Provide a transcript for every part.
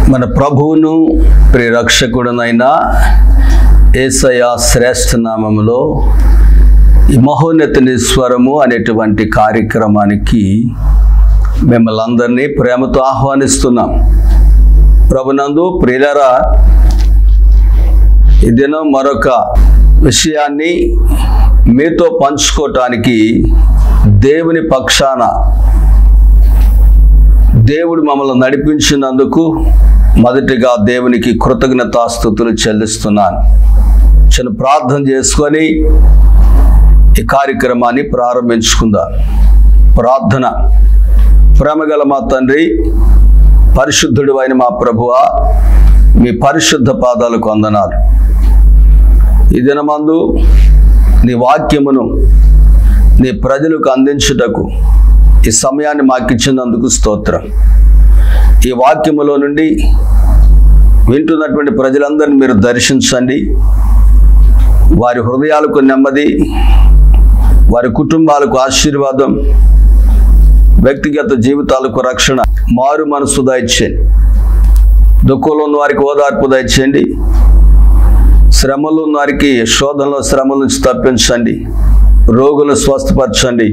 మన ప్రభువును ప్రియరక్షకుడునైన ఏసయ శ్రేష్ఠ నామములో ఈ మహోన్నతిని స్వరము అనేటువంటి కార్యక్రమానికి మిమ్మల్ని అందరినీ ప్రేమతో ఆహ్వానిస్తున్నాం ప్రభునందు ప్రియులరా ఈ దినం మరొక విషయాన్ని మీతో పంచుకోవటానికి దేవుని పక్షాన దేవుడు మమ్మల్ని నడిపించినందుకు మొదటిగా దేవునికి కృతజ్ఞతాస్థుతులు చెల్లిస్తున్నాను చిన్న ప్రార్థన చేసుకొని ఈ కార్యక్రమాన్ని ప్రారంభించుకుందాం ప్రార్థన ప్రేమగల మా తండ్రి పరిశుద్ధుడు అయిన మా ప్రభువ మీ పరిశుద్ధ పాదాలకు వందనాలు ఈ దినమందు నీ వాక్యమును నీ ప్రజలకు అందించుటకు ఈ సమయాన్ని మాకు ఇచ్చినందుకు స్తోత్రం ఈ వాక్యములో నుండి వింటున్నటువంటి ప్రజలందరినీ మీరు దర్శించండి వారి హృదయాలకు నెమ్మది వారి కుటుంబాలకు ఆశీర్వాదం వ్యక్తిగత జీవితాలకు రక్షణ మారు మనసు దయచేయండి దుఃఖంలో ఉన్న వారికి ఓదార్పు దయచేయండి శ్రమలో ఉన్న వారికి శోధనలో శ్రమల నుంచి తప్పించండి రోగులు స్వస్థపరచండి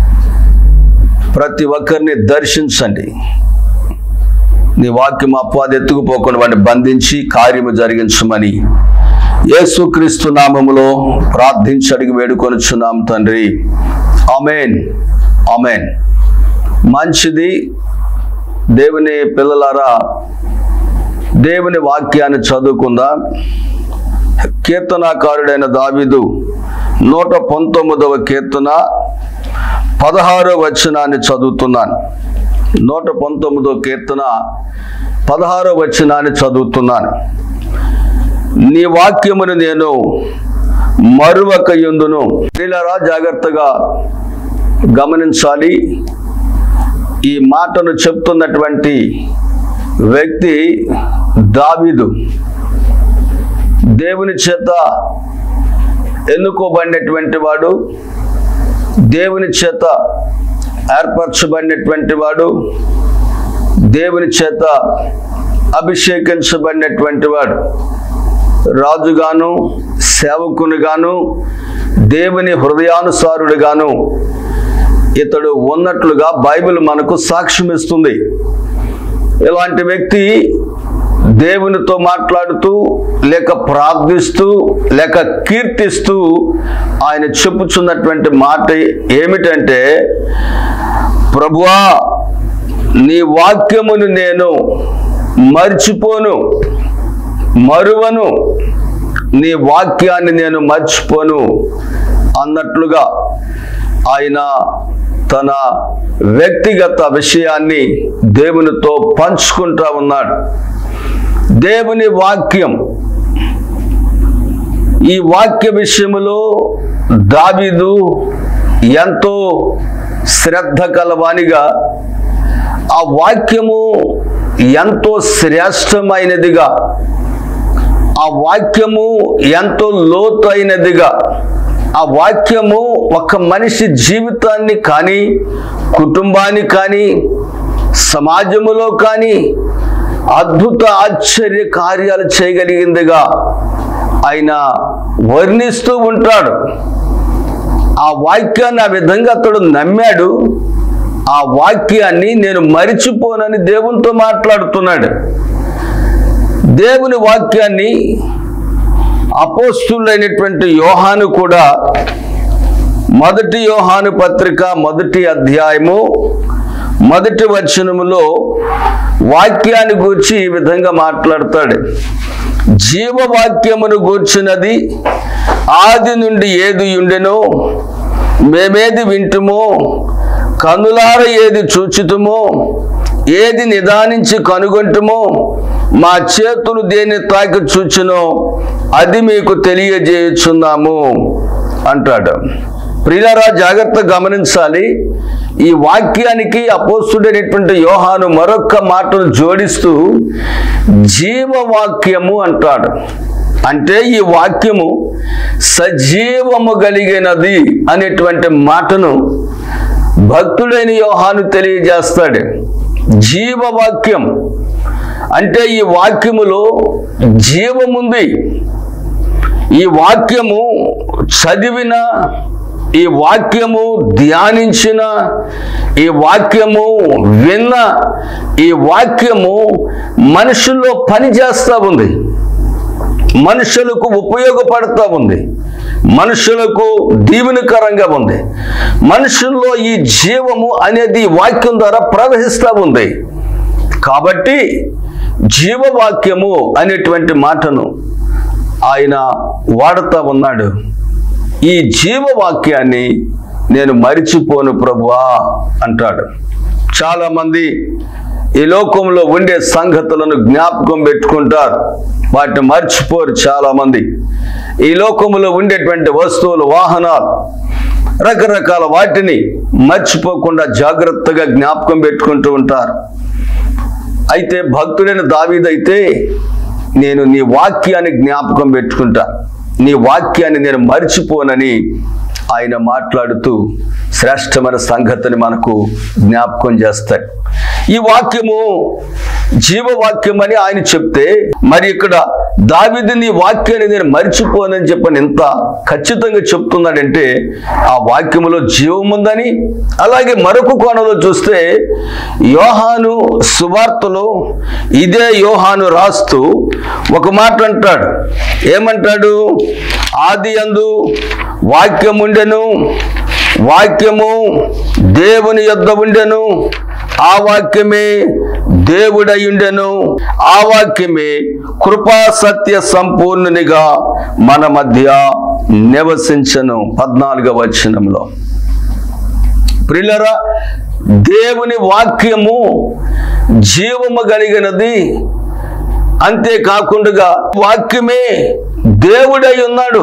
ప్రతి ఒక్కరిని దర్శించండి నీ వాక్యం అపవాది ఎత్తుకుపోకుండా వాడిని బంధించి కార్యము జరిగించమని యేసుక్రీస్తు నామములో ప్రార్థించి అడిగి వేడుకొనుచున్నాం తండ్రి ఆమెన్ ఆమెన్ మంచిది దేవుని పిల్లలారా దేవుని వాక్యాన్ని చదువుకుందాం కీర్తనాకారుడైన దావీదు నూట పంతొమ్మిదవ కీర్తన పదహారో వచనాన్ని చదువుతున్నాను నూట పంతొమ్మిదో కీర్తన పదహారో వచనాన్ని చదువుతున్నాను నీ వాక్యమును నేను మరువక ఎందును ప్రియులారా జాగ్రత్తగా గమనించాలి ఈ మాటను చెప్తున్నటువంటి వ్యక్తి దావీదు దేవుని చేత ఎన్నుకోబడినటువంటి వాడు దేవుని చేత ఏర్పరచబడినటువంటి వాడు దేవుని చేత అభిషేకించబడినటువంటి వాడు రాజుగాను సేవకునిగాను దేవుని హృదయానుసారుడుగాను ఇతడు ఉన్నట్లుగా బైబిల్ మనకు సాక్ష్యం ఇస్తుంది ఇలాంటి వ్యక్తి దేవునితో మాట్లాడుతూ లేక ప్రార్థిస్తూ లేక కీర్తిస్తూ ఆయన చెప్పుచున్నటువంటి మాట ఏమిటంటే ప్రభువా నీ వాక్యమును నేను మర్చిపోను మరువను నీ వాక్యాన్ని నేను మర్చిపోను అన్నట్లుగా ఆయన తన వ్యక్తిగత విషయాన్ని దేవునితో పంచుకుంటా ఉన్నాడు దేవుని వాక్యం ఈ వాక్య విషయములో దావీదు ఎంతో శ్రద్ధ కలవానిగా ఆ వాక్యము ఎంతో శ్రేష్టమైనదిగా ఆ వాక్యము ఎంతో లోతైనదిగా ఆ వాక్యము ఒక మనిషి జీవితాన్ని కానీ కుటుంబాన్ని కానీ సమాజములో కానీ అద్భుత ఆశ్చర్య కార్యాలు చేయగలిగిందిగా ఆయన వర్ణిస్తూ ఉంటాడు ఆ వాక్యాన్ని ఆ విధంగా అతడు నమ్మాడు ఆ వాక్యాన్ని నేను మరిచిపోనని దేవునితో మాట్లాడుతున్నాడు దేవుని వాక్యాన్ని అపోస్తులైనటువంటి యోహాను కూడా మొదటి యోహాను పత్రిక మొదటి అధ్యాయము మొదటి వచనములో వాక్యాన్ని గూర్చి ఈ విధంగా మాట్లాడతాడు జీవవాక్యమును గూర్చినది ఆది నుండి ఏది ఉండెనో మేమేది వింటుమో కనులార ఏది చూచుతుమో ఏది నిదానించి కనుగొంటుమో మా చేతులు దేన్ని తాకి చూచునో అది మీకు తెలియజేయుచున్నాము అంటాడు ప్రియులరా జాగ్రత్త గమనించాలి ఈ వాక్యానికి అపోస్తుడైనటువంటి యోహాను మరొక్క మాటను జోడిస్తూ జీవవాక్యము అంటాడు అంటే ఈ వాక్యము సజీవము కలిగినది అనేటువంటి మాటను భక్తుడైన యోహాను తెలియజేస్తాడు జీవవాక్యం అంటే ఈ వాక్యములో జీవముంది ఈ వాక్యము చదివిన ఈ వాక్యము ధ్యానించిన ఈ వాక్యము విన్న ఈ వాక్యము మనుషుల్లో పనిచేస్తూ ఉంది మనుషులకు ఉపయోగపడుతూ ఉంది మనుషులకు దీవెనకరంగా ఉంది మనుషుల్లో ఈ జీవము అనేది ఈ వాక్యం ద్వారా ప్రవహిస్తూ ఉంది కాబట్టి జీవవాక్యము అనేటువంటి మాటను ఆయన వాడుతూ ఉన్నాడు ఈ జీవవాక్యాన్ని నేను మరిచిపోను ప్రభువా అంటాడు చాలామంది ఈ లోకంలో ఉండే సంగతులను జ్ఞాపకం పెట్టుకుంటారు వాటిని మర్చిపోరు చాలామంది ఈ లోకంలో ఉండేటువంటి వస్తువులు వాహనాలు రకరకాల వాటిని మర్చిపోకుండా జాగ్రత్తగా జ్ఞాపకం పెట్టుకుంటూ ఉంటారు అయితే భక్తుడైన దావీదైతే నేను నీ వాక్యాన్ని జ్ఞాపకం పెట్టుకుంటా నీ వాక్యాన్ని నేను మర్చిపోనని ఆయన మాట్లాడుతూ శ్రేష్టమైన సంగతిని మనకు జ్ఞాపకం చేస్తాడు ఈ వాక్యము జీవవాక్యం అని ఆయన చెప్తే మరి ఇక్కడ దావిది నీ వాక్యాన్ని నేను మర్చిపోనని చెప్పని ఎంత ఖచ్చితంగా చెప్తున్నాడంటే ఆ వాక్యములో జీవం ఉందని అలాగే మరొక కోణంలో చూస్తే యోహాను సువార్తలో ఇదే యోహాను రాస్తూ ఒక మాట అంటాడు ఏమంటాడు ఆది అందు వాక్యం ఉండెను వాక్యము దేవుని యొద్ద ఉండెను ఆ వాక్యమే దేవుడయుండెను ఆ వాక్యమే కృపా సత్య సంపూర్ణునిగా మన మధ్య నివసించను పద్నాలుగవ వచనంలో ప్రిలరా దేవుని వాక్యము జీవము కలిగినది అంతేకాకుండా వాక్యమే దేవుడై ఉన్నాడు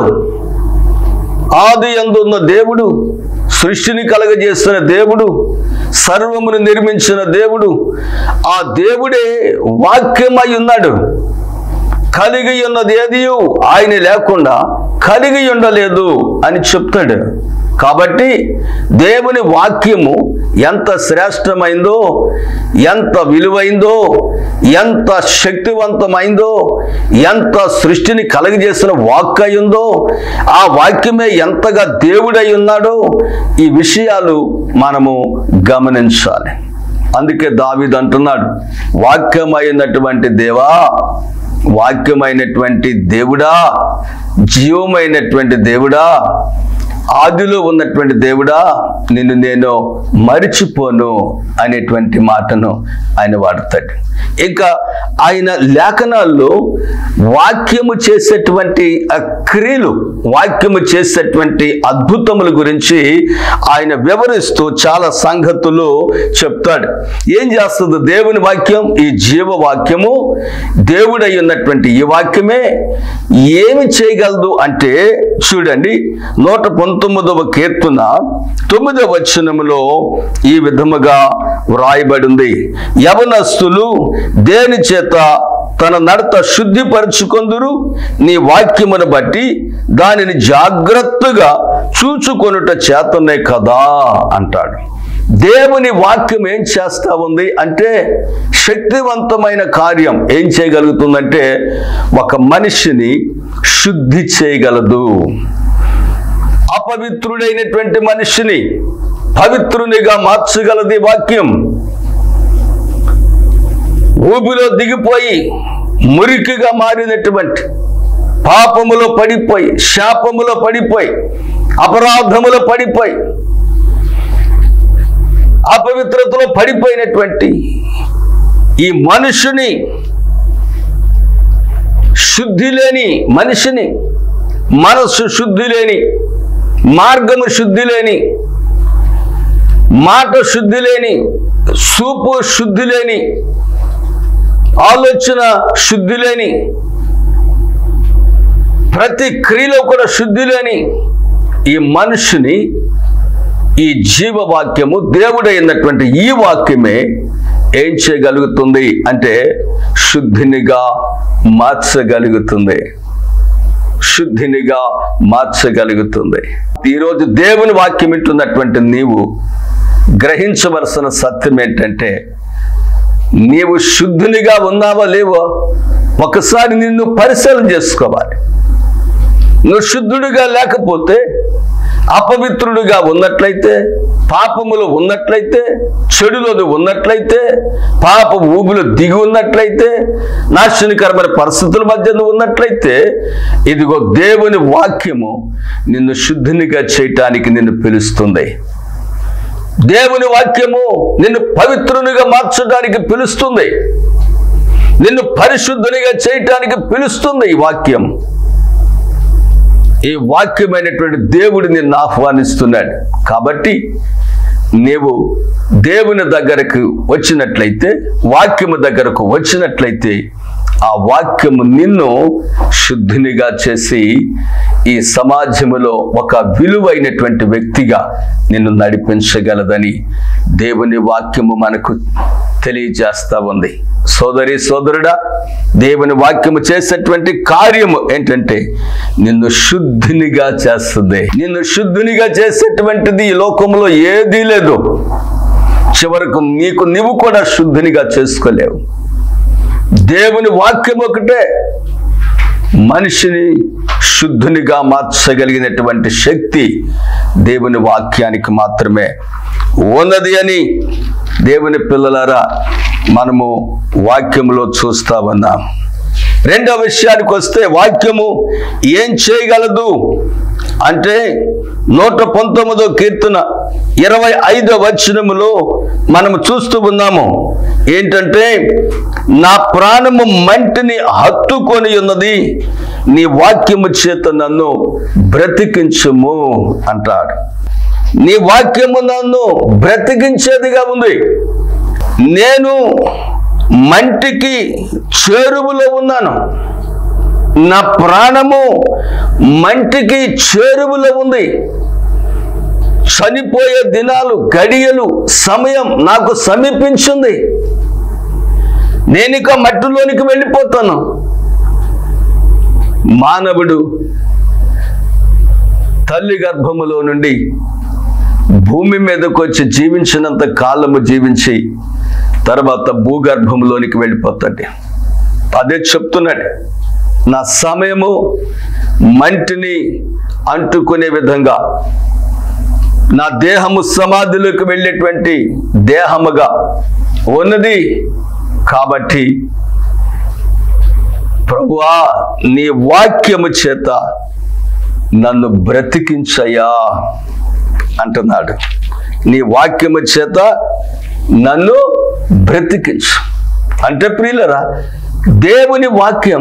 ఆది అందున్న దేవుడు సృష్టిని కలగజేస్తున్న దేవుడు సర్వమును నిర్మించిన దేవుడు ఆ దేవుడే వాక్యమై ఉన్నాడు కలిగి ఉన్నది ఏది ఆయన లేకుండా కలిగి ఉండలేదు అని చెప్తాడు కాబట్టి దేవుని వాక్యము ఎంత శ్రేష్టమైందో ఎంత విలువైందో ఎంత శక్తివంతమైందో ఎంత సృష్టిని కలగజేసిన వాక్ అయిందో ఆ వాక్యమే ఎంతగా దేవుడై ఉన్నాడో ఈ విషయాలు మనము గమనించాలి అందుకే దావీద్ అంటున్నాడు వాక్యమైనటువంటి దేవా వాక్యమైనటువంటి దేవుడా జీవమైనటువంటి దేవుడా ఆదిలో ఉన్నటువంటి దేవుడా నిన్ను నేను మరిచిపోను అనేటువంటి మాటను ఆయన వాడతాడు ఇంకా ఆయన లేఖనాల్లో వాక్యము చేసేటువంటి ఆ క్రియలు వాక్యము చేసేటువంటి అద్భుతముల గురించి ఆయన వివరిస్తూ చాలా సంగతులు చెప్తాడు ఏం చేస్తుంది దేవుని వాక్యం ఈ జీవ వాక్యము దేవుడై ఉన్నటువంటి ఈ వాక్యమే ఏమి చేయగలదు అంటే చూడండి నూట పంతొమ్మిదవ కీర్తన తొమ్మిదవ వచనములో ఈ విధముగా వ్రాయబడింది యవనస్తులు దేని చేత తన నడత శుద్ధిపరచుకొందురు నీ వాక్యమును బట్టి దానిని జాగ్రత్తగా చూచుకొనుట చేతనే కదా అంటాడు దేవుని వాక్యం ఏం చేస్తా ఉంది అంటే శక్తివంతమైన కార్యం ఏం చేయగలుగుతుందంటే ఒక మనిషిని శుద్ధి చేయగలదు అపవిత్రుడైనటువంటి మనిషిని పవిత్రునిగా మార్చగలది వాక్యం ఊబిలో దిగిపోయి మురికిగా మారినటువంటి పాపములో పడిపోయి శాపములో పడిపోయి అపరాధములో పడిపోయి అపవిత్రతలో పడిపోయినటువంటి ఈ మనుషుని శుద్ధి లేని మనిషిని మనస్సు శుద్ధి లేని మార్గము శుద్ధి లేని మాట శుద్ధి లేని సూపు శుద్ధి లేని ఆలోచన శుద్ధి లేని ప్రతి క్రియలో కూడా శుద్ధి లేని ఈ మనుషుని ఈ జీవవాక్యము దేవుడైనటువంటి ఈ వాక్యమే ఏం చేయగలుగుతుంది అంటే శుద్ధినిగా మార్చగలుగుతుంది శుద్ధినిగా మార్చగలుగుతుంది ఈరోజు దేవుని వాక్యం వింటున్నటువంటి నీవు గ్రహించవలసిన సత్యం ఏంటంటే నీవు శుద్ధునిగా ఉన్నావా లేవో ఒకసారి నిన్ను పరిశీలన చేసుకోవాలి నువ్వు శుద్ధుడిగా లేకపోతే అపవిత్రుడిగా ఉన్నట్లయితే పాపములు ఉన్నట్లయితే చెడులో ఉన్నట్లయితే పాప ఊబిలో దిగి ఉన్నట్లయితే నాశనకరమైన పరిస్థితుల మధ్య నువ్వు ఉన్నట్లయితే ఇదిగో దేవుని వాక్యము నిన్ను శుద్ధునిగా చేయటానికి నిన్ను పిలుస్తుంది దేవుని వాక్యము నిన్ను పవిత్రునిగా మార్చడానికి పిలుస్తుంది నిన్ను పరిశుద్ధునిగా చేయటానికి పిలుస్తుంది ఈ వాక్యం ఈ వాక్యమైనటువంటి దేవుడు నిన్ను ఆహ్వానిస్తున్నాడు కాబట్టి నీవు దేవుని దగ్గరకు వచ్చినట్లయితే వాక్యము దగ్గరకు వచ్చినట్లయితే ఆ వాక్యము నిన్ను శుద్ధినిగా చేసి ఈ సమాజములో ఒక విలువైనటువంటి వ్యక్తిగా నిన్ను నడిపించగలదని దేవుని వాక్యము మనకు తెలియజేస్తా ఉంది సోదరి సోదరుడా దేవుని వాక్యము చేసేటువంటి కార్యము ఏంటంటే నిన్ను శుద్ధినిగా చేస్తుంది నిన్ను శుద్ధినిగా చేసేటువంటిది ఈ లోకంలో ఏదీ లేదు చివరకు నీకు నీవు కూడా శుద్ధినిగా చేసుకోలేవు దేవుని వాక్యం ఒకటే మనిషిని శుద్ధునిగా మార్చగలిగినటువంటి శక్తి దేవుని వాక్యానికి మాత్రమే ఉన్నది అని దేవుని పిల్లలారా మనము వాక్యంలో చూస్తా ఉన్నాం రెండవ విషయానికి వస్తే వాక్యము ఏం చేయగలదు అంటే నూట పంతొమ్మిదో కీర్తన ఇరవై ఐదో వచనములో మనము చూస్తూ ఉన్నాము ఏంటంటే నా ప్రాణము మంటిని హత్తుకొని ఉన్నది నీ వాక్యము చేత నన్ను బ్రతికించుము అంటాడు నీ వాక్యము నన్ను బ్రతికించేదిగా ఉంది నేను మంటికి చేరువులో ఉన్నాను నా ప్రాణము మంటికి చేరువులో ఉంది చనిపోయే దినాలు గడియలు సమయం నాకు సమీపించింది నేను ఇక మట్టిలోనికి వెళ్ళిపోతాను మానవుడు తల్లి గర్భములో నుండి భూమి మీదకు వచ్చి జీవించినంత కాలము జీవించి తర్వాత భూగర్భంలోనికి వెళ్ళిపోతాడు అదే చెప్తున్నాడు నా సమయము మంటిని అంటుకునే విధంగా నా దేహము సమాధిలోకి వెళ్ళేటువంటి దేహముగా ఉన్నది కాబట్టి ప్రభువా నీ వాక్యము చేత నన్ను బ్రతికించయ్యా అంటున్నాడు నీ వాక్యము చేత నన్ను బ్రతికించు అంటే ప్రియులరా దేవుని వాక్యం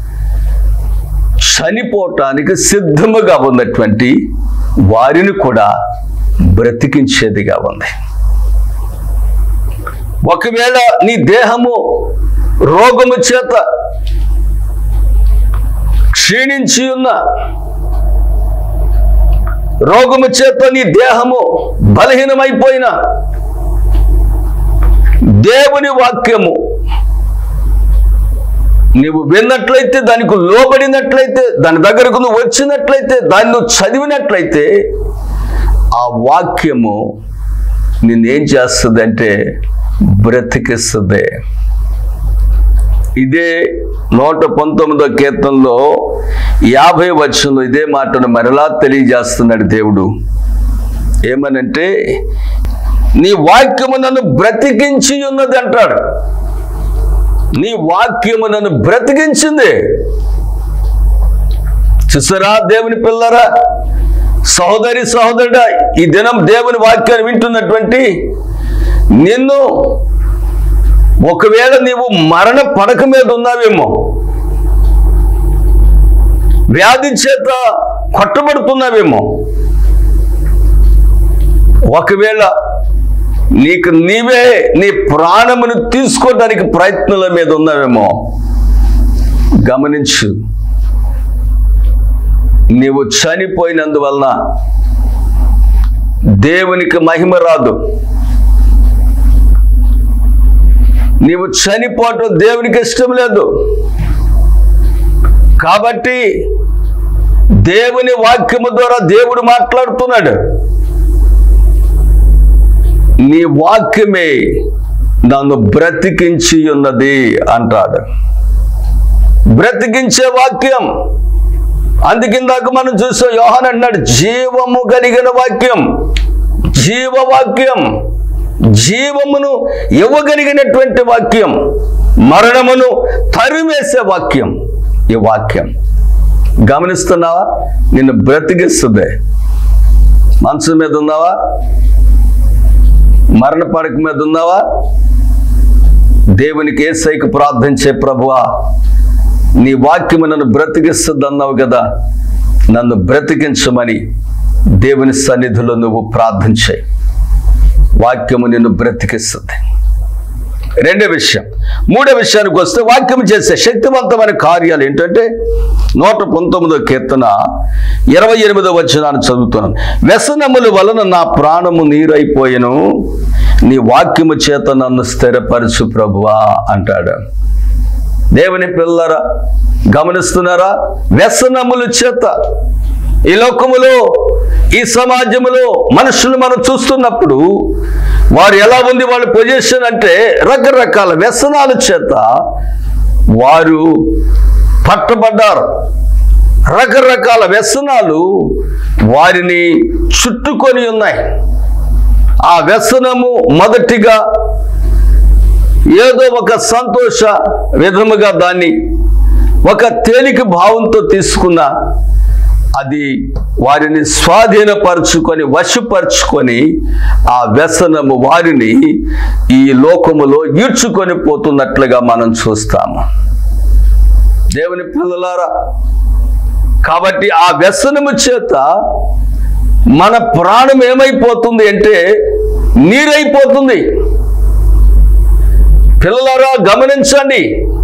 చనిపోవటానికి సిద్ధముగా ఉన్నటువంటి వారిని కూడా బ్రతికించేదిగా ఉంది ఒకవేళ నీ దేహము రోగము చేత క్షీణించి ఉన్న రోగము చేత నీ దేహము బలహీనమైపోయిన దేవుని వాక్యము నువ్వు విన్నట్లయితే దానికి లోబడినట్లయితే దాని దగ్గరకు నువ్వు వచ్చినట్లయితే దాన్ని నువ్వు చదివినట్లయితే ఆ వాక్యము నిన్నేం చేస్తుందంటే బ్రతికిస్తుంది ఇదే నూట పంతొమ్మిదో కీర్తనలో యాభై వచనంలో ఇదే మాటను మరలా తెలియజేస్తున్నాడు దేవుడు ఏమనంటే నీ వాక్యము నన్ను బ్రతికించి ఉన్నది అంటాడు నీ వాక్యము నన్ను బ్రతికించింది చూసారా దేవుని పిల్లరా సహోదరి సహోదరుడా ఈ దినం దేవుని వాక్యాన్ని వింటున్నటువంటి నిన్ను ఒకవేళ నీవు మరణ పడక మీద ఉన్నావేమో వ్యాధి చేత కొట్టబడుతున్నావేమో ఒకవేళ నీకు నీవే నీ ప్రాణమును తీసుకోవడానికి ప్రయత్నాల మీద ఉన్నావేమో గమనించు నీవు చనిపోయినందువలన దేవునికి మహిమ రాదు నీవు చనిపోవటం దేవునికి ఇష్టం లేదు కాబట్టి దేవుని వాక్యము ద్వారా దేవుడు మాట్లాడుతున్నాడు నీ వాక్యమే నన్ను బ్రతికించి ఉన్నది అంటాడు బ్రతికించే వాక్యం అందుకిందాక మనం చూసాం యోహాన్ అన్నాడు జీవము కలిగిన వాక్యం జీవవాక్యం జీవమును ఇవ్వగలిగినటువంటి వాక్యం మరణమును తరిమేసే వాక్యం ఈ వాక్యం గమనిస్తున్నావా నిన్ను బ్రతికిస్తుంది మనసు మీద ఉన్నావా మరణ పడక మీద ఉన్నావా దేవునికి ఏ సైకి ప్రార్థించే ప్రభువా నీ వాక్యము నన్ను బ్రతికిస్తుంది అన్నావు కదా నన్ను బ్రతికించమని దేవుని సన్నిధిలో నువ్వు ప్రార్థించాయి వాక్యము నిన్ను బ్రతికిస్తుంది రెండో విషయం మూడో విషయానికి వస్తే వాక్యం చేసే శక్తివంతమైన కార్యాలు ఏంటంటే నూట పంతొమ్మిదో కీర్తన ఇరవై ఎనిమిదో వచనాన్ని చదువుతున్నాను వ్యసనముల వలన నా ప్రాణము నీరైపోయెను నీ వాక్యము చేత నన్ను స్థిరపరచు ప్రభువా అంటాడు దేవుని పిల్లరా గమనిస్తున్నారా వ్యసనముల చేత ఈ లోకములో ఈ సమాజంలో మనుషులు మనం చూస్తున్నప్పుడు వారు ఎలా ఉంది వాళ్ళ పొజిషన్ అంటే రకరకాల వ్యసనాల చేత వారు పట్టబడ్డారు రకరకాల వ్యసనాలు వారిని చుట్టుకొని ఉన్నాయి ఆ వ్యసనము మొదటిగా ఏదో ఒక సంతోష విధముగా దాన్ని ఒక తేలిక భావంతో తీసుకున్న అది వారిని స్వాధీనపరుచుకొని వశపరుచుకొని ఆ వ్యసనము వారిని ఈ లోకములో ఈడ్చుకొని పోతున్నట్లుగా మనం చూస్తాము దేవుని పిల్లలారా కాబట్టి ఆ వ్యసనము చేత మన ప్రాణం ఏమైపోతుంది అంటే నీరైపోతుంది పిల్లలారా గమనించండి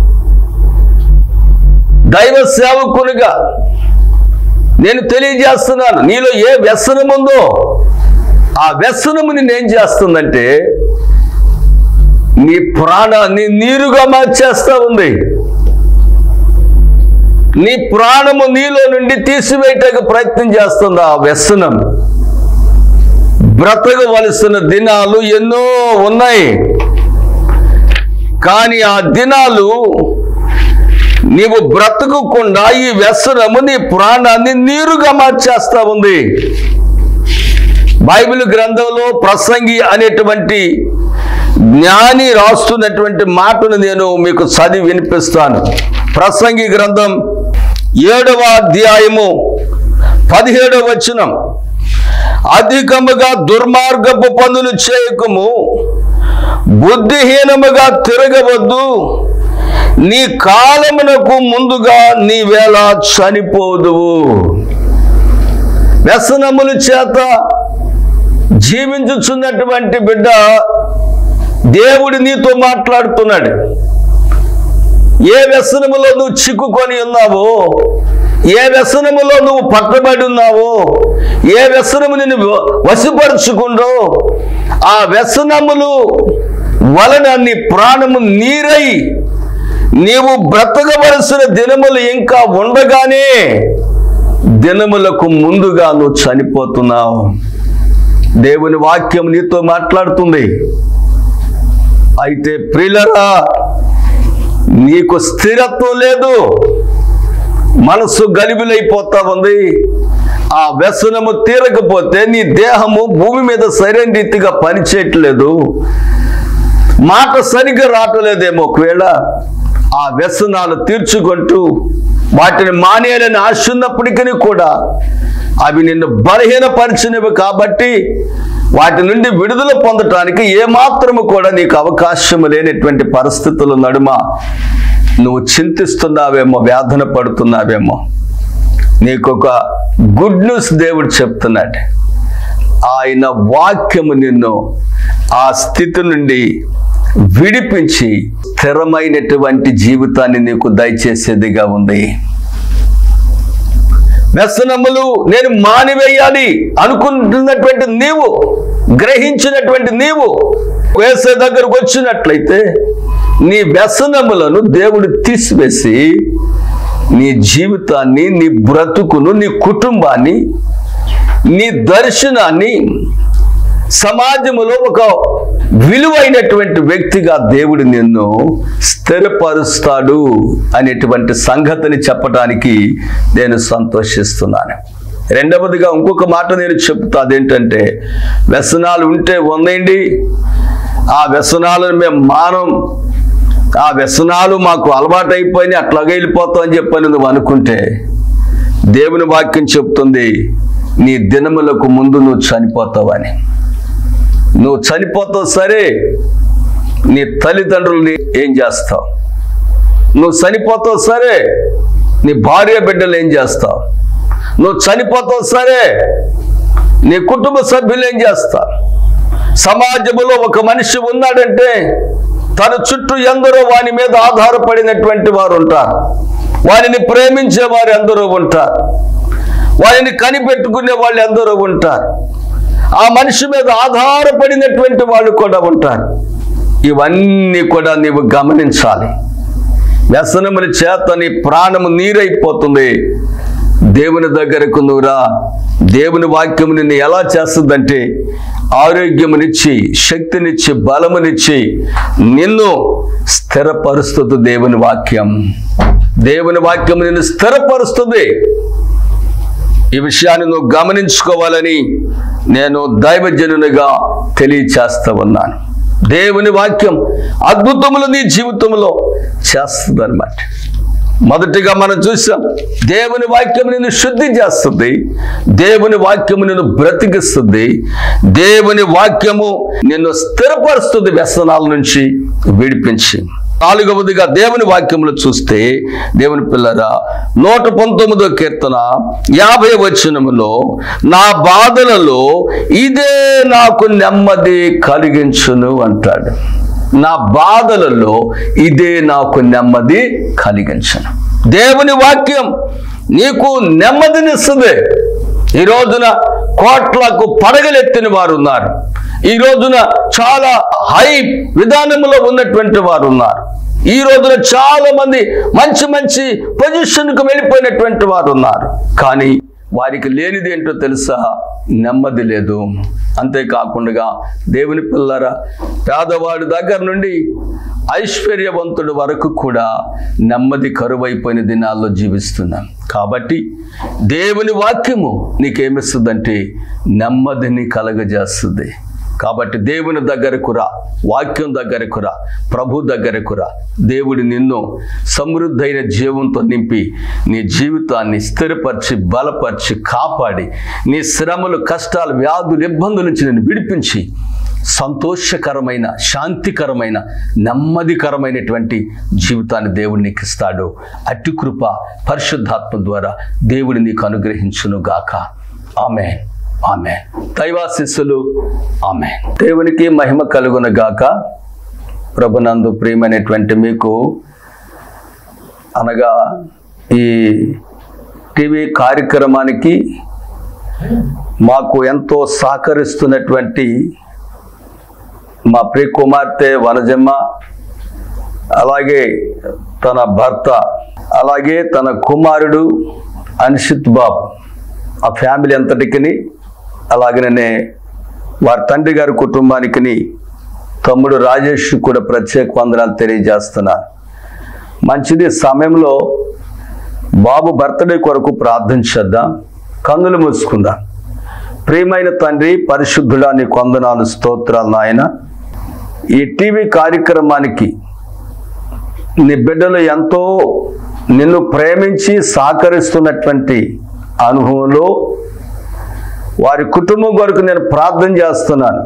దైవ సేవకునిగా నేను తెలియజేస్తున్నాను నీలో ఏ వ్యసనం ఉందో ఆ వ్యసనము నిన్నేం చేస్తుందంటే నీ ప్రాణాన్ని నీరుగా మార్చేస్తా ఉంది నీ ప్రాణము నీలో నుండి తీసివేయటకు ప్రయత్నం చేస్తుంది ఆ వ్యసనం బ్రతకవలసిన దినాలు ఎన్నో ఉన్నాయి కానీ ఆ దినాలు నీవు బ్రతకకుండా ఈ వ్యసనము నీ ప్రాణాన్ని నీరుగా మార్చేస్తా ఉంది బైబిల్ గ్రంథంలో ప్రసంగి అనేటువంటి జ్ఞాని రాస్తున్నటువంటి మాటను నేను మీకు చదివి వినిపిస్తాను ప్రసంగి గ్రంథం ఏడవ అధ్యాయము పదిహేడవ వచనం అధికముగా దుర్మార్గపు పనులు చేయకము బుద్ధిహీనముగా తిరగవద్దు నీ కాలమునకు ముందుగా నీ వేళ చనిపోదువు వ్యసనముల చేత జీవించుచున్నటువంటి బిడ్డ దేవుడు నీతో మాట్లాడుతున్నాడు ఏ వ్యసనములో నువ్వు చిక్కుకొని ఉన్నావో ఏ వ్యసనములో నువ్వు పట్టబడి ఉన్నావో ఏ వ్యసనము నిన్ను వశపరుచుకుందో ఆ వ్యసనములు వలన నీ ప్రాణము నీరై నీవు బ్రతకవలసిన దినములు ఇంకా ఉండగానే దినములకు ముందుగా నువ్వు చనిపోతున్నావు దేవుని వాక్యం నీతో మాట్లాడుతుంది అయితే ప్రియులరా నీకు స్థిరత్వం లేదు మనసు గలిబిలైపోతా ఉంది ఆ వ్యసనము తీరకపోతే నీ దేహము భూమి మీద సరైన రీతిగా పనిచేయట్లేదు మాట సరిగ్గా రావట్లేదేమో ఒకవేళ ఆ వ్యసనాలు తీర్చుకుంటూ వాటిని మానేయాలని ఆశ ఉన్నప్పటికీ కూడా అవి నిన్ను బలహీనపరిచినవి కాబట్టి వాటి నుండి విడుదల పొందటానికి ఏమాత్రము కూడా నీకు అవకాశం లేనటువంటి పరిస్థితుల నడుమ నువ్వు చింతిస్తున్నావేమో వేదన పడుతున్నావేమో నీకు ఒక గుడ్ న్యూస్ దేవుడు చెప్తున్నాడు ఆయన వాక్యము నిన్ను ఆ స్థితి నుండి విడిపించి స్థిరమైనటువంటి జీవితాన్ని నీకు దయచేసేదిగా ఉంది వ్యసనములు నేను మానివేయాలి అనుకుంటున్నటువంటి నీవు గ్రహించినటువంటి నీవు వేసే దగ్గరకు వచ్చినట్లయితే నీ వ్యసనములను దేవుడు తీసివేసి నీ జీవితాన్ని నీ బ్రతుకును నీ కుటుంబాన్ని నీ దర్శనాన్ని సమాజములో ఒక విలువైనటువంటి వ్యక్తిగా దేవుడు నిన్ను స్థిరపరుస్తాడు అనేటువంటి సంగతిని చెప్పడానికి నేను సంతోషిస్తున్నాను రెండవదిగా ఇంకొక మాట నేను చెప్తా అదేంటంటే వ్యసనాలు ఉంటే ఉందండి ఆ వ్యసనాలను మేము మానం ఆ వ్యసనాలు మాకు అలవాటు అయిపోయినాయి అట్లాగే వెళ్ళిపోతాం అని చెప్పని నువ్వు అనుకుంటే దేవుని వాక్యం చెప్తుంది నీ దినములకు ముందు నువ్వు చనిపోతావని నువ్వు చనిపోతావు సరే నీ తల్లిదండ్రుల్ని ఏం చేస్తావు నువ్వు చనిపోతావు సరే నీ భార్య బిడ్డలు ఏం చేస్తావు నువ్వు చనిపోతావు సరే నీ కుటుంబ సభ్యులు ఏం చేస్తారు సమాజంలో ఒక మనిషి ఉన్నాడంటే తన చుట్టూ ఎందరో వాని మీద ఆధారపడినటువంటి వారు ఉంటారు వారిని ప్రేమించే వారు ఎందరో ఉంటారు వారిని కనిపెట్టుకునే వాళ్ళు ఎందరో ఉంటారు ఆ మనిషి మీద ఆధారపడినటువంటి వాళ్ళు కూడా ఉంటారు ఇవన్నీ కూడా నీవు గమనించాలి వ్యసనముల చేత నీ ప్రాణము నీరైపోతుంది దేవుని దగ్గరకు నువ్వురా దేవుని వాక్యము నిన్ను ఎలా చేస్తుందంటే ఆరోగ్యమునిచ్చి శక్తినిచ్చి బలమునిచ్చి నిన్ను స్థిరపరుస్తుంది దేవుని వాక్యం దేవుని వాక్యం నిన్ను స్థిరపరుస్తుంది ఈ విషయాన్ని నువ్వు గమనించుకోవాలని నేను దైవజనునిగా తెలియచేస్తా ఉన్నాను దేవుని వాక్యం అద్భుతములు నీ జీవితంలో చేస్తుంది మొదటిగా మనం చూసాం దేవుని వాక్యం నిన్ను శుద్ధి చేస్తుంది దేవుని వాక్యము నిన్ను బ్రతికిస్తుంది దేవుని వాక్యము నిన్ను స్థిరపరుస్తుంది వ్యసనాల నుంచి విడిపించి నాలుగవదిగా దేవుని వాక్యములు చూస్తే దేవుని పిల్లరా నూట పంతొమ్మిదో కీర్తన యాభై వచనములో నా బాధలలో ఇదే నాకు నెమ్మది కలిగించును అంటాడు నా బాధలలో ఇదే నాకు నెమ్మది కలిగించను దేవుని వాక్యం నీకు నెమ్మదినిస్తుంది ఈ రోజున కోట్లకు పడగలెత్తిన వారు ఉన్నారు ఈ రోజున చాలా హై విధానంలో ఉన్నటువంటి వారు ఉన్నారు ఈ రోజున చాలా మంది మంచి మంచి పొజిషన్కు వెళ్ళిపోయినటువంటి వారు ఉన్నారు కానీ వారికి లేనిది ఏంటో తెలుసా నెమ్మది లేదు అంతేకాకుండా దేవుని పిల్లరా పేదవాడి దగ్గర నుండి ఐశ్వర్యవంతుడి వరకు కూడా నెమ్మది కరువైపోయిన దినాల్లో జీవిస్తున్నాం కాబట్టి దేవుని వాక్యము నీకేమిస్తుందంటే నెమ్మదిని కలగజేస్తుంది కాబట్టి దేవుని దగ్గరకు రా వాక్యం దగ్గరకు రా ప్రభు దగ్గరకు రా దేవుడు నిన్ను సమృద్ధైన జీవంతో నింపి నీ జీవితాన్ని స్థిరపరిచి బలపరిచి కాపాడి నీ శ్రమలు కష్టాలు వ్యాధులు ఇబ్బందుల నుంచి నేను విడిపించి సంతోషకరమైన శాంతికరమైన నెమ్మదికరమైనటువంటి జీవితాన్ని దేవుడు నీకు ఇస్తాడు అట్టి కృప పరిశుద్ధాత్మ ద్వారా దేవుడు నీకు అనుగ్రహించును గాక ఆమె ఆమె దైవాశిస్సులు ఆమె దేవునికి మహిమ కలుగును గాక ప్రభునందు ప్రియమైనటువంటి మీకు అనగా ఈ టీవీ కార్యక్రమానికి మాకు ఎంతో సహకరిస్తున్నటువంటి మా ప్రియ కుమార్తె వనజమ్మ అలాగే తన భర్త అలాగే తన కుమారుడు అన్షిత్ బాబు ఆ ఫ్యామిలీ అంతటికి అలాగనే వారి తండ్రి గారి కుటుంబానికి తమ్ముడు రాజేష్ కూడా ప్రత్యేక వందనాలు తెలియజేస్తున్నారు మంచిది సమయంలో బాబు బర్త్డే కొరకు ప్రార్థన చేద్దాం కన్నులు మూసుకుందాం ప్రియమైన తండ్రి పరిశుద్ధుడా నీ కొందనాలు స్తోత్రాలు నాయన ఈ టీవీ కార్యక్రమానికి నీ బిడ్డలు ఎంతో నిన్ను ప్రేమించి సహకరిస్తున్నటువంటి అనుభవంలో వారి కుటుంబం కొరకు నేను ప్రార్థన చేస్తున్నాను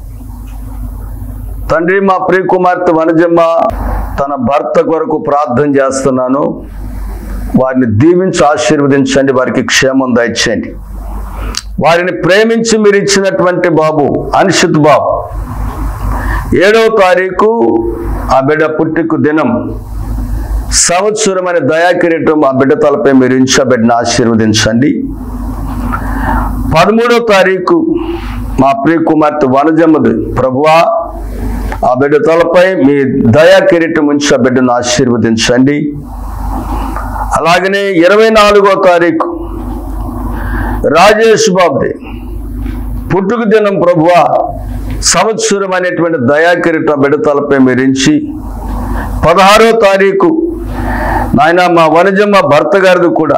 తండ్రి మా ప్రియ కుమార్తె వనజమ్మ తన భర్త కొరకు ప్రార్థన చేస్తున్నాను వారిని దీవించి ఆశీర్వదించండి వారికి క్షేమం దయచేయండి వారిని ప్రేమించి మీరు ఇచ్చినటువంటి బాబు అనిషిత్ బాబు ఏడవ తారీఖు ఆ బిడ్డ పుట్టికు దినం సంవత్సరమైన దయాకిరీటం ఆ బిడ్డ తలపై మీరు ఉంచి ఆ బిడ్డను ఆశీర్వదించండి పదమూడవ తారీఖు మా ప్రియ కుమార్తె వనజమ్మది ప్రభువా ఆ బిడ్డ తలపై మీ దయా కిరీటం ఉంచి ఆ బిడ్డను ఆశీర్వదించండి అలాగనే ఇరవై నాలుగో తారీఖు రాజేష్ బాబుది పుట్టుక దినం ప్రభువ సంవత్సరం అనేటువంటి దయాకిరీట బిడతలపై మీరించి పదహారో తారీఖు నాయన మా వనజమ్మ భర్త గారిది కూడా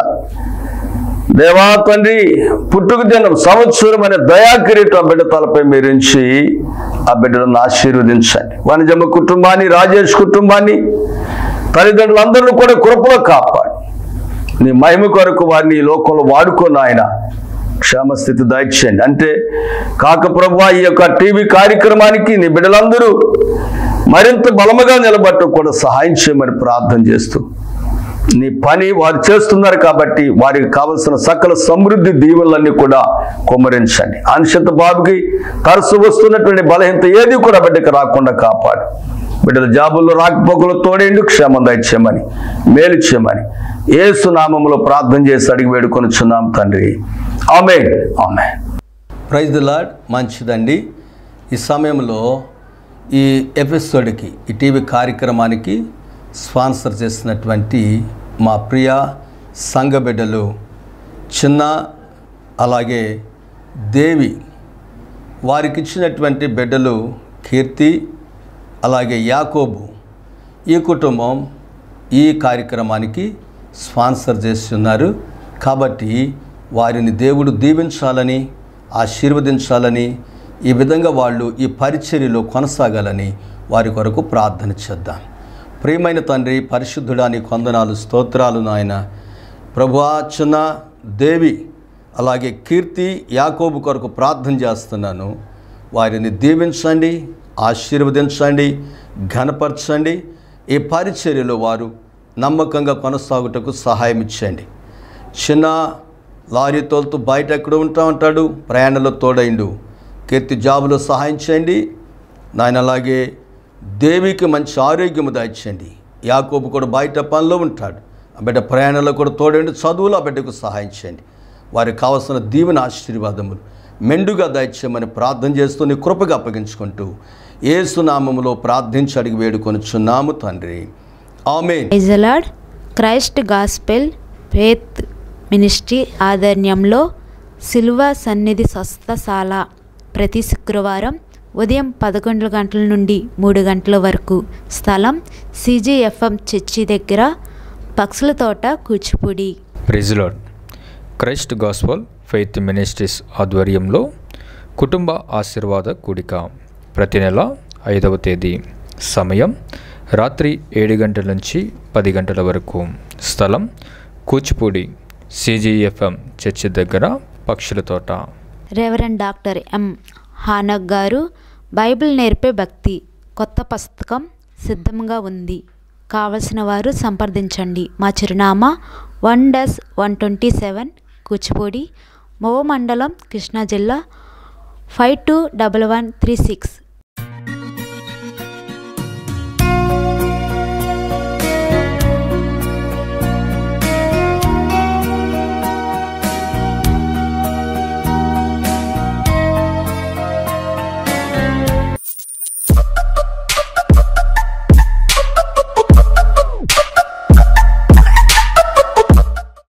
దేవా తండ్రి పుట్టుక దినం సంవత్సరం అనే దయాకిరీట బిడ్డ తలపై మీరించి ఆ బిడ్డలను ఆశీర్వదించండి వనజమ్మ కుటుంబాన్ని రాజేష్ కుటుంబాన్ని తల్లిదండ్రులందరినీ కూడా కృపలో కాపాడు నీ మహిమ కొరకు వారిని ఈ లోకంలో వాడుకోను ఆయన క్షేమస్థితి దయచేయండి అంటే కాక ప్రభు ఈ యొక్క టీవీ కార్యక్రమానికి నీ బిడ్డలందరూ మరింత బలముగా నిలబట్టు కూడా సహాయం చేయమని ప్రార్థన చేస్తూ నీ పని వారు చేస్తున్నారు కాబట్టి వారికి కావలసిన సకల సమృద్ధి దీవులన్నీ కూడా కుమ్మరించండి అంశత బాబుకి తరచు వస్తున్నటువంటి బలహీనత ఏది కూడా బిడ్డకి రాకుండా కాపాడు బిడ్డల జాబుల్లో రాకపోకలు తోడేండు క్షేమం దయచేయమని మేలు చేయమని ఏసు నామములో ప్రార్థన చేసి అడిగి వేడుకొనిచున్నాం తండ్రి ఆమె ఆమె ప్రైజ్ ది లాడ్ మంచిదండి ఈ సమయంలో ఈ ఎపిసోడ్కి ఈ టీవీ కార్యక్రమానికి స్పాన్సర్ చేసినటువంటి మా ప్రియ సంఘ బిడ్డలు చిన్న అలాగే దేవి వారికి ఇచ్చినటువంటి బిడ్డలు కీర్తి అలాగే యాకోబు ఈ కుటుంబం ఈ కార్యక్రమానికి స్పాన్సర్ చేస్తున్నారు కాబట్టి వారిని దేవుడు దీవించాలని ఆశీర్వదించాలని ఈ విధంగా వాళ్ళు ఈ పరిచర్యలో కొనసాగాలని వారి కొరకు ప్రార్థన చేద్దాం ప్రియమైన తండ్రి పరిశుద్ధుడాని కొందనాలు స్తోత్రాలు నాయన ప్రభువా చిన్న దేవి అలాగే కీర్తి యాకోబు కొరకు ప్రార్థన చేస్తున్నాను వారిని దీవించండి ఆశీర్వదించండి ఘనపరచండి ఈ పరిచర్యలో వారు నమ్మకంగా కొనసాగుటకు సహాయం ఇచ్చండి చిన్న లారీ తోలుతూ బయట ఎక్కడ ఉంటా ఉంటాడు ప్రయాణంలో తోడైండు కీర్తి జాబులో సహాయం చేయండి నాయన అలాగే దేవికి మంచి ఆరోగ్యము దాయించండి యాకోబు కూడా బయట పనిలో ఉంటాడు ఆ బిడ్డ ప్రయాణంలో కూడా తోడండి చదువులో ఆ బిడ్డకు సహాయం చేయండి వారికి కావలసిన దీవెన ఆశీర్వాదములు మెండుగా దయచేయమని ప్రార్థన చేస్తూ నీ కృపగా అప్పగించుకుంటూ ఏసునామములో ప్రార్థించి అడిగి వేడుకొనుచున్నాము తండ్రి ఆమె ఐజలాడ్ క్రైస్ట్ గాస్పెల్ ఫేత్ మినిస్ట్రీ ఆధ్వర్యంలో సిల్వ సన్నిధి స్వస్థశాల ప్రతి శుక్రవారం ఉదయం పదకొండు గంటల నుండి మూడు గంటల వరకు స్థలం సిజిఎఫ్ఎం చర్చి దగ్గర పక్షుల తోట కూచిపూడి ప్రెజిలాడ్ క్రైస్ట్ గాస్పల్ ఫెయిత్ మినిస్ట్రీస్ ఆధ్వర్యంలో కుటుంబ ఆశీర్వాద కూడిక ప్రతి నెల ఐదవ తేదీ సమయం రాత్రి ఏడు గంటల నుంచి పది గంటల వరకు స్థలం కూచిపూడి సిజిఎఫ్ఎం చర్చి దగ్గర పక్షుల తోట రెవరెండ్ డాక్టర్ ఎం హానక్ గారు బైబిల్ నేర్పే భక్తి కొత్త పుస్తకం సిద్ధంగా ఉంది కావలసిన వారు సంప్రదించండి మా చిరునామా వన్ డస్ one twenty seven Kuchipudi Movva మండలం కృష్ణా జిల్లా five two double one three six